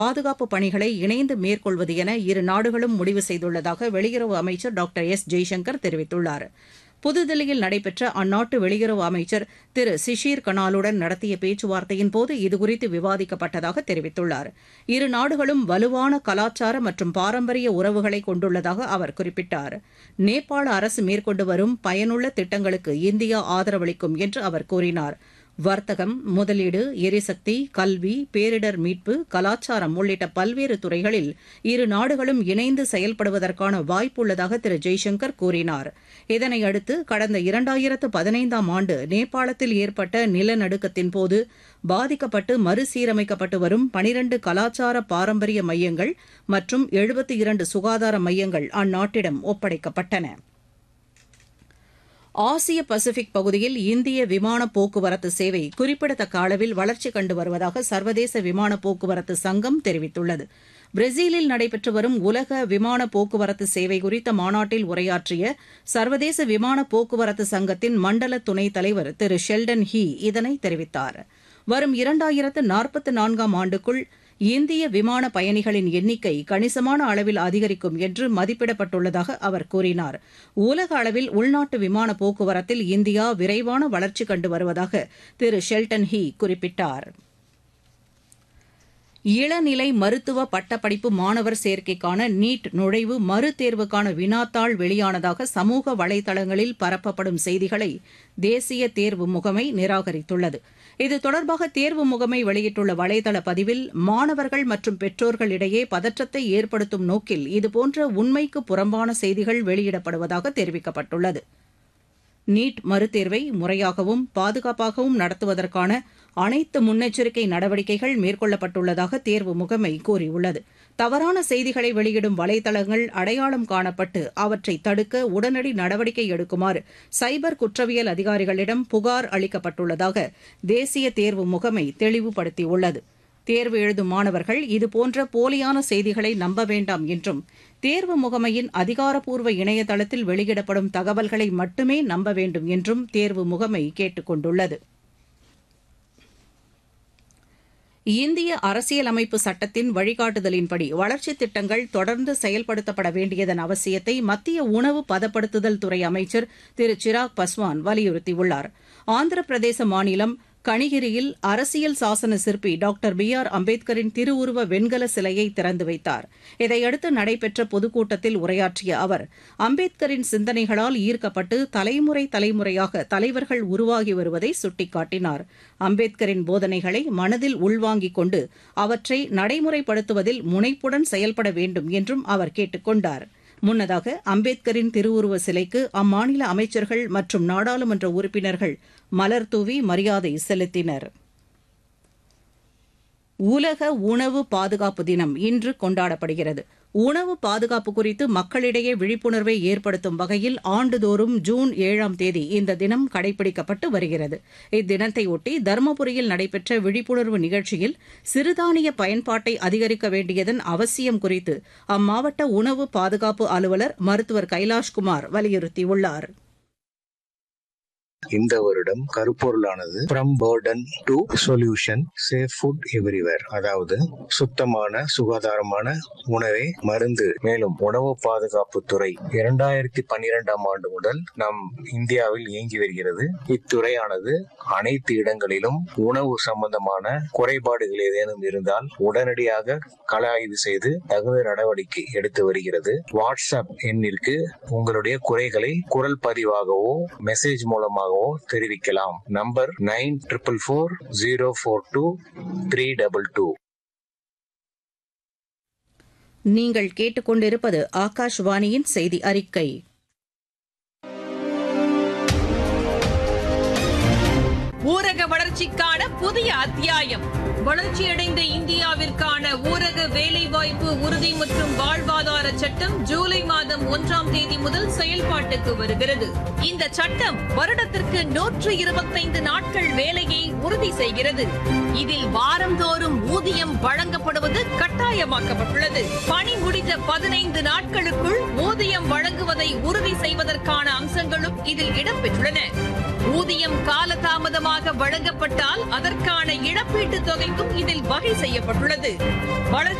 பாதுகாப்பு பணிகளை இணைந்து மேற்கொள்வது என இரு நாடுகளும் முடிவு செய்துள்ளதாக வெளியுறவு அமைச்சர் டாக்டர் எஸ் ஜெய்சங்கர் தெரிவித்துள்ளார் புதுதில்லியில் நடைபெற்ற அந்நாட்டு வெளியுறவு அமைச்சர் திரு சிஷீர் கனாலுடன் நடத்திய பேச்சுவார்த்தையின் போது இதுகுறித்து விவாதிக்கப்பட்டதாக தெரிவித்துள்ளார் இரு நாடுகளும் வலுவான கலாச்சார மற்றும் பாரம்பரிய உறவுகளை கொண்டுள்ளதாக அவர் குறிப்பிட்டார் நேபாள அரசு மேற்கொண்டு வரும் பயனுள்ள திட்டங்களுக்கு இந்தியா ஆதரவளிக்கும் என்று அவர் கூறினார் வர்த்தகம் முதலீடு எரிசக்தி கல்வி பேரிடர் மீட்பு கலாச்சாரம் உள்ளிட்ட பல்வேறு துறைகளில் இரு நாடுகளும் இணைந்து செயல்படுவதற்கான வாய்ப்புள்ளதாக திரு ஜெய்சங்கர் கூறினார் இதனையடுத்து கடந்த இரண்டாயிரத்து பதினைந்தாம் ஆண்டு நேபாளத்தில் ஏற்பட்ட நிலநடுக்கத்தின் போது பாதிக்கப்பட்டு மறுசீரமைக்கப்பட்டு வரும் பனிரண்டு கலாச்சார பாரம்பரிய மையங்கள் மற்றும் எழுபத்தி இரண்டு சுகாதார மையங்கள் அந்நாட்டிடம் ஒப்படைக்கப்பட்டன ஆசிய பசிபிக் பகுதியில் இந்திய விமான போக்குவரத்து சேவை குறிப்பிடத்தக்க அளவில் வளர்ச்சி கண்டு வருவதாக சர்வதேச விமான போக்குவரத்து சங்கம் தெரிவித்துள்ளது பிரேசிலில் நடைபெற்று வரும் உலக விமான போக்குவரத்து சேவை குறித்த மாநாட்டில் உரையாற்றிய சர்வதேச விமான போக்குவரத்து சங்கத்தின் மண்டல துணைத் தலைவர் திரு ஷெல்டன் ஹீ இதனை தெரிவித்தார் வரும் இரண்டாயிரத்து நாற்பத்து நான்காம் ஆண்டுக்குள் இந்திய விமான பயணிகளின் எண்ணிக்கை கணிசமான அளவில் அதிகரிக்கும் என்று மதிப்பிடப்பட்டுள்ளதாக அவர் கூறினார் உலக அளவில் உள்நாட்டு விமான போக்குவரத்தில் இந்தியா விரைவான வளர்ச்சி கண்டு வருவதாக திரு ஷெல்டன் ஹீ குறிப்பிட்டார் இளநிலை மருத்துவ பட்டப்படிப்பு மாணவர் சேர்க்கைக்கான நீட் நுழைவு மறுதேர்வுக்கான வினாத்தாள் வெளியானதாக சமூக வலைதளங்களில் பரப்பப்படும் செய்திகளை தேசிய தேர்வு முகமை நிராகரித்துள்ளது இது தொடர்பாக தேர்வு முகமை வெளியிட்டுள்ள வலைதள பதிவில் மாணவர்கள் மற்றும் பெற்றோர்களிடையே பதற்றத்தை ஏற்படுத்தும் நோக்கில் இதுபோன்ற உண்மைக்கு புறம்பான செய்திகள் வெளியிடப்படுவதாக தெரிவிக்கப்பட்டுள்ளது நீட் மறுதேர்வை முறையாகவும் பாதுகாப்பாகவும் நடத்துவதற்கான அனைத்து முன்னெச்சரிக்கை நடவடிக்கைகள் மேற்கொள்ளப்பட்டுள்ளதாக தேர்வு முகமை கூறியுள்ளது தவறான செய்திகளை வெளியிடும் வலைதளங்கள் அடையாளம் காணப்பட்டு அவற்றை தடுக்க உடனடி நடவடிக்கை எடுக்குமாறு சைபர் குற்றவியல் அதிகாரிகளிடம் புகார் அளிக்கப்பட்டுள்ளதாக தேசிய தேர்வு முகமை தெளிவுபடுத்தியுள்ளது தேர்வு எழுதும் மாணவர்கள் இதுபோன்ற போலியான செய்திகளை நம்ப வேண்டாம் என்றும் தேர்வு முகமையின் அதிகாரப்பூர்வ இணையதளத்தில் வெளியிடப்படும் தகவல்களை மட்டுமே நம்ப வேண்டும் என்றும் தேர்வு முகமை கேட்டுக் கொண்டுள்ளது இந்திய அரசியலமைப்பு சட்டத்தின் வழிகாட்டுதலின்படி வளர்ச்சித் திட்டங்கள் தொடர்ந்து செயல்படுத்தப்பட வேண்டியதன் அவசியத்தை மத்திய உணவு பதப்படுத்துதல் துறை அமைச்சர் திரு சிராக் பஸ்வான் வலியுறுத்தியுள்ளார் ஆந்திர பிரதேச மாநிலம் கணிகிரியில் அரசியல் சாசன சிற்பி டாக்டர் பி ஆர் அம்பேத்கரின் திருவுருவ வெண்கல சிலையை திறந்து வைத்தார் இதையடுத்து நடைபெற்ற பொதுக்கூட்டத்தில் உரையாற்றிய அவர் அம்பேத்கரின் சிந்தனைகளால் ஈர்க்கப்பட்டு தலைமுறை தலைமுறையாக தலைவர்கள் உருவாகி வருவதை சுட்டிக்காட்டினார் அம்பேத்கரின் போதனைகளை மனதில் உள்வாங்கிக் கொண்டு அவற்றை நடைமுறைப்படுத்துவதில் முனைப்புடன் செயல்பட வேண்டும் என்றும் அவர் கேட்டுக் கொண்டார் முன்னதாக அம்பேத்கரின் திருவுருவ சிலைக்கு அம்மாநில அமைச்சர்கள் மற்றும் நாடாளுமன்ற உறுப்பினர்கள் மலர் தூவி மரியாதை செலுத்தினர் உலக உணவு பாதுகாப்பு தினம் இன்று கொண்டாடப்படுகிறது உணவு பாதுகாப்பு குறித்து மக்களிடையே விழிப்புணர்வை ஏற்படுத்தும் வகையில் ஆண்டுதோறும் ஜூன் ஏழாம் தேதி இந்த தினம் கடைபிடிக்கப்பட்டு வருகிறது இத்தினத்தையொட்டி தருமபுரியில் நடைபெற்ற விழிப்புணர்வு நிகழ்ச்சியில் சிறுதானிய பயன்பாட்டை அதிகரிக்க வேண்டியதன் அவசியம் குறித்து அம்மாவட்ட உணவு பாதுகாப்பு அலுவலர் மருத்துவர் கைலாஷ்குமார் வலியுறுத்தியுள்ளார் இந்த வருடம் கருப்பொருளானது from burden to solution safe food everywhere அதாவது சுத்தமான சுகாதாரமான உணவே மருந்து மேலும் உணவு பாதுகாப்பு துறை இரண்டாயிரத்தி பன்னிரெண்டாம் ஆண்டு முதல் நம் இந்தியாவில் இயங்கி வருகிறது இத்துறையானது அனைத்து இடங்களிலும் உணவு சம்பந்தமான குறைபாடுகள் ஏதேனும் இருந்தால் உடனடியாக கள ஆய்வு செய்து தகுந்த நடவடிக்கை எடுத்து வருகிறது வாட்ஸ்அப் எண்ணிற்கு உங்களுடைய குறைகளை குரல் பதிவாகவோ மெசேஜ் மூலமாக மூலமாகவோ தெரிவிக்கலாம் number nine triple four zero four two three double two நீங்கள் கேட்டுக்கொண்டிருப்பது ஆகாஷ்வாணியின் செய்தி அறிக்கை ஊரக வளர்ச்சிக்கான புதிய அத்தியாயம் வளர்ச்சியடைந்த இந்தியாவிற்கான ஊரக வேலைவாய்ப்பு உறுதி மற்றும் வாழ்வாதார சட்டம் ஜூலை மாதம் ஒன்றாம் தேதி முதல் செயல்பாட்டுக்கு வருகிறது இந்த சட்டம் வருடத்திற்கு நூற்று இருபத்தைந்து நாட்கள் வேலையை உறுதி செய்கிறது இதில் வாரந்தோறும் ஊதியம் வழங்கப்படுவது கட்டாயமாக்கப்பட்டுள்ளது பணி முடிந்த பதினைந்து நாட்களுக்குள் ஊதியம் வழங்குவதை வழங்குவதை உறுதி செய்வதற்கான அம்சங்களும் இதில் இடம்பெற்றுள்ளன ஊதியம் காலதாமதமாக வழங்கப்பட்டால் அதற்கான இழப்பீட்டுத் தொகைக்கும் இதில் வகை செய்யப்பட்டுள்ளது வளர்ச்சி